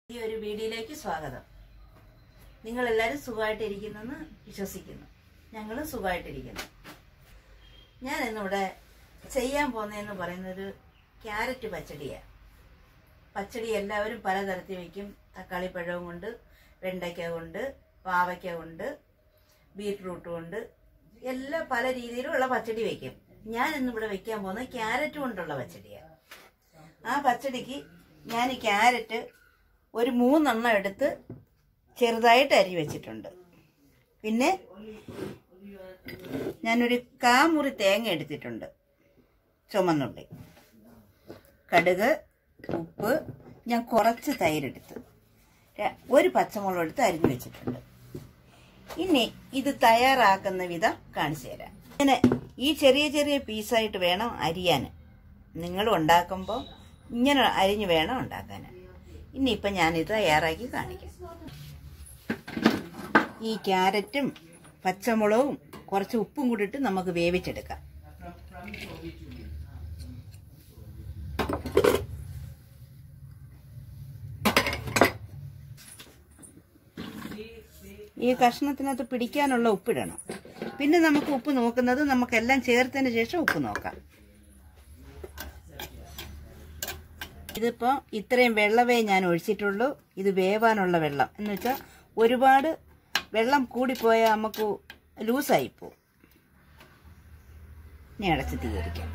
ഈ ഒരു വീഡിയോയിലേക്ക് സ്വാഗതം നിങ്ങൾ എല്ലാവരും സുഖമായിട്ടിരിക്കുന്നെന്ന് വിശ്വസിക്കുന്നു ഞങ്ങളും സുഖമായിട്ടിരിക്കുന്നു ഞാൻ ഇന്നിവിടെ ചെയ്യാൻ പോകുന്നതെന്ന് പറയുന്നത് ക്യാരറ്റ് പച്ചടിയാണ് പച്ചടി എല്ലാവരും പലതരത്തിൽ വയ്ക്കും തക്കാളിപ്പഴവും കൊണ്ട് വെണ്ടയ്ക്ക കൊണ്ട് പാവയ്ക്ക കൊണ്ട് ബീറ്റ്റൂട്ട് കൊണ്ട് എല്ലാം പല രീതിയിലുള്ള പച്ചടി വയ്ക്കും ഞാൻ ഇന്നിവിടെ വെക്കാൻ പോകുന്നത് ക്യാരറ്റ് കൊണ്ടുള്ള പച്ചടിയാണ് ആ പച്ചടിക്ക് ഞാൻ ഈ ക്യാരറ്റ് ഒരു മൂന്നെണ്ണം എടുത്ത് ചെറുതായിട്ട് അരി വെച്ചിട്ടുണ്ട് പിന്നെ ഞാനൊരു കാമുറി തേങ്ങ എടുത്തിട്ടുണ്ട് ചുമന്നുള്ളി കടുക് ഉപ്പ് ഞാൻ കുറച്ച് തൈരെടുത്ത് ര- ഒരു പച്ചമുളക് എടുത്ത് അരിഞ്ഞു വെച്ചിട്ടുണ്ട് ഇനി ഇത് തയ്യാറാക്കുന്ന വിധം കാണിച്ചു തരാം ഇങ്ങനെ ഈ ചെറിയ ചെറിയ പീസായിട്ട് വേണം അരിയാൻ നിങ്ങൾ ഉണ്ടാക്കുമ്പോൾ ഇങ്ങനെ അരിഞ്ഞ് വേണം ഉണ്ടാക്കാൻ ഇനിയിപ്പം ഞാനിത് തയ്യാറാക്കി കാണിക്കാം ഈ ക്യാരറ്റും പച്ചമുളകും കുറച്ച് ഉപ്പും കൂടി ഇട്ട് നമുക്ക് വേവിച്ചെടുക്കാം ഈ കഷ്ണത്തിനകത്ത് പിടിക്കാനുള്ള ഉപ്പിടണം പിന്നെ നമുക്ക് ഉപ്പ് നോക്കുന്നത് നമുക്കെല്ലാം ചേർത്തതിന് ശേഷം ഉപ്പ് നോക്കാം ഇതിപ്പോ ഇത്രയും വെള്ളമേ ഞാൻ ഒഴിച്ചിട്ടുള്ളൂ ഇത് വേവാനുള്ള വെള്ളം എന്ന് വെച്ചാൽ ഒരുപാട് വെള്ളം കൂടിപ്പോയാൽ നമുക്ക് ലൂസായി പോവും ഇനി അടച്ച് തീകരിക്കാം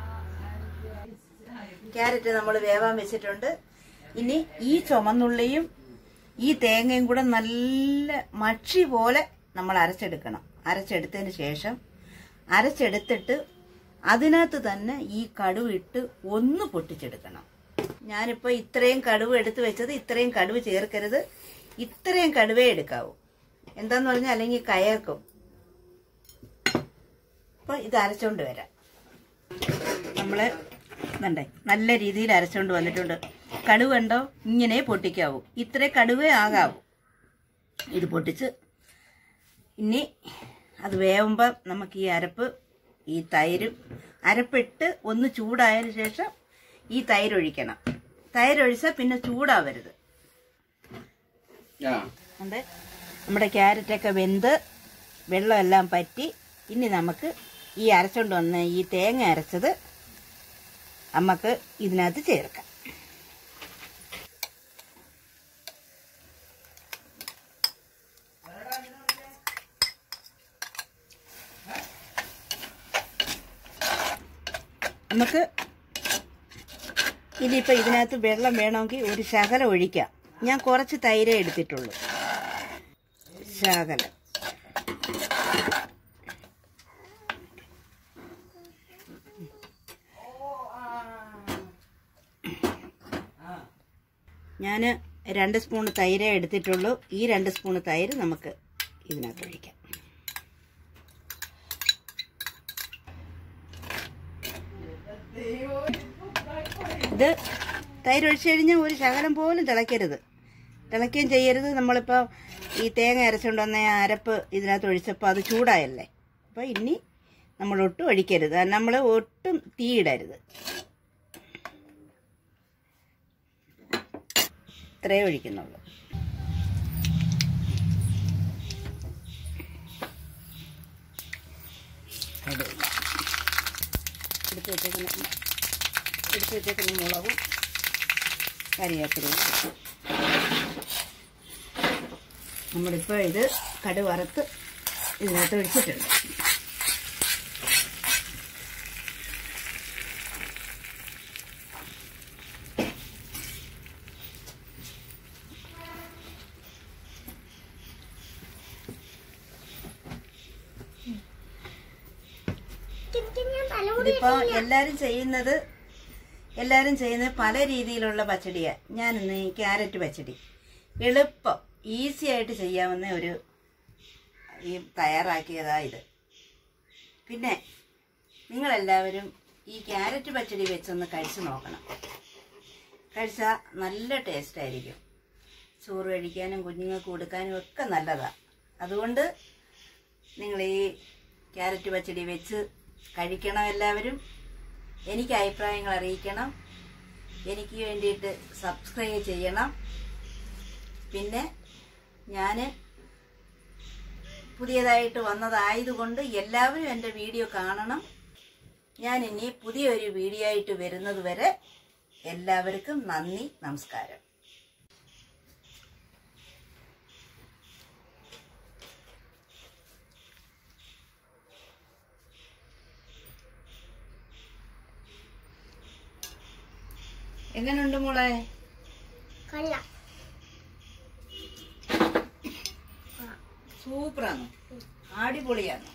ക്യാരറ്റ് നമ്മൾ വേവാൻ വെച്ചിട്ടുണ്ട് ഇനി ഈ ചുമന്നുള്ളിയും ഈ തേങ്ങയും കൂടെ നല്ല മഷി പോലെ നമ്മൾ അരച്ചെടുക്കണം അരച്ചെടുത്തതിന് ശേഷം അരച്ചെടുത്തിട്ട് അതിനകത്ത് തന്നെ ഈ കടുവ് ഇട്ട് ഒന്ന് പൊട്ടിച്ചെടുക്കണം ഞാനിപ്പോൾ ഇത്രയും കടുവ് എടുത്തു വെച്ചത് ഇത്രയും കടുവ് ചേർക്കരുത് ഇത്രയും കടുവേ എടുക്കാവൂ എന്താന്ന് പറഞ്ഞാൽ അല്ലെങ്കിൽ കയർക്കും അപ്പോൾ ഇത് അരച്ചോണ്ട് വരാം നമ്മൾ വേണ്ടേ നല്ല രീതിയിൽ അരച്ചോണ്ട് വന്നിട്ടുണ്ട് കടുവ് കണ്ടോ ഇങ്ങനെ പൊട്ടിക്കാവൂ ഇത്രേ കടുവേ ആകാവൂ ഇത് പൊട്ടിച്ച് ഇനി അത് വേവുമ്പോൾ നമുക്ക് ഈ അരപ്പ് ഈ തൈരും അരപ്പിട്ട് ഒന്ന് ചൂടായതിനു ശേഷം ഈ തൈര് ഒഴിക്കണം തൈര് ഒഴിച്ചാൽ പിന്നെ ചൂടാവരുത് ഉണ്ട് നമ്മുടെ ക്യാരറ്റൊക്കെ വെന്ത് വെള്ളമെല്ലാം പറ്റി ഇനി നമുക്ക് ഈ അരച്ചോണ്ട് വന്ന ഈ തേങ്ങ അരച്ചത് നമുക്ക് ഇതിനകത്ത് ചേർക്കാം നമുക്ക് ഇനിയിപ്പോൾ ഇതിനകത്ത് വെള്ളം വേണമെങ്കിൽ ഒരു ശകലം ഒഴിക്കാം ഞാൻ കുറച്ച് തൈരേ എടുത്തിട്ടുള്ളൂ ശകലം ഞാൻ രണ്ട് സ്പൂൺ തൈരേ എടുത്തിട്ടുള്ളൂ ഈ രണ്ട് സ്പൂൺ തൈര് നമുക്ക് ഇതിനകത്ത് ഒഴിക്കാം ഇത് തൈര് ഒഴിച്ചു കഴിഞ്ഞാൽ ഒരു ശകലം പോലും തിളയ്ക്കരുത് തിളയ്ക്കുകയും ചെയ്യരുത് നമ്മളിപ്പോൾ ഈ തേങ്ങ അരച്ചുകൊണ്ട് വന്ന ആ അരപ്പ് ഇതിനകത്ത് ഒഴിച്ചപ്പോൾ അത് ചൂടായല്ലേ അപ്പോൾ ഇനി നമ്മൾ ഒട്ടും ഒഴിക്കരുത് നമ്മൾ ഒട്ടും തീയിടരുത് ഇത്രേ ഒഴിക്കുന്നുള്ളൂ കടുക്. എടുത്ത് വെച്ചേക്കുന്ന എടുത്ത് വെച്ചേക്കുന്ന മുളകും കരിവേപ്പിലയും നമ്മളിപ്പോൾ ഇത് കടു വറുത്ത് ഇതിനകത്ത് ഒഴിച്ചിട്ടുണ്ട് ഇതിപ്പോ എല്ലാരും ചെയ്യുന്നത് എല്ലാരും ചെയ്യുന്നത് പല രീതിയിലുള്ള പച്ചടിയാ ഞാൻ ഇന്ന് ഈ ക്യാരറ്റ് പച്ചടി എളുപ്പം ഈസി ആയിട്ട് ചെയ്യാവുന്ന ഒരു ഈ തയ്യാറാക്കിയതാ ഇത് പിന്നെ നിങ്ങളെല്ലാവരും ഈ ക്യാരറ്റ് പച്ചടി വെച്ചൊന്ന് കഴിച്ചു നോക്കണം കഴിച്ചാൽ നല്ല ടേസ്റ്റ് ആയിരിക്കും ചോറ് കഴിക്കാനും കുഞ്ഞുങ്ങൾക്ക് കൊടുക്കാനും ഒക്കെ നല്ലതാ അതുകൊണ്ട് നിങ്ങൾ ഈ ക്യാരറ്റ് പച്ചടി വെച്ച് കഴിക്കണം എല്ലാവരും എനിക്ക് അഭിപ്രായങ്ങൾ അറിയിക്കണം എനിക്ക് വേണ്ടിയിട്ട് സബ്സ്ക്രൈബ് ചെയ്യണം പിന്നെ ഞാൻ പുതിയതായിട്ട് വന്നതായതുകൊണ്ട് എല്ലാവരും എൻ്റെ വീഡിയോ കാണണം ഞാൻ ഇനി പുതിയൊരു വീഡിയോ ആയിട്ട് വരുന്നത് വരെ എല്ലാവർക്കും നന്ദി നമസ്കാരം എങ്ങനെയുണ്ട് മോളെ കൊള്ളാം സൂപ്പറാണ് അടിപൊളിയാണ്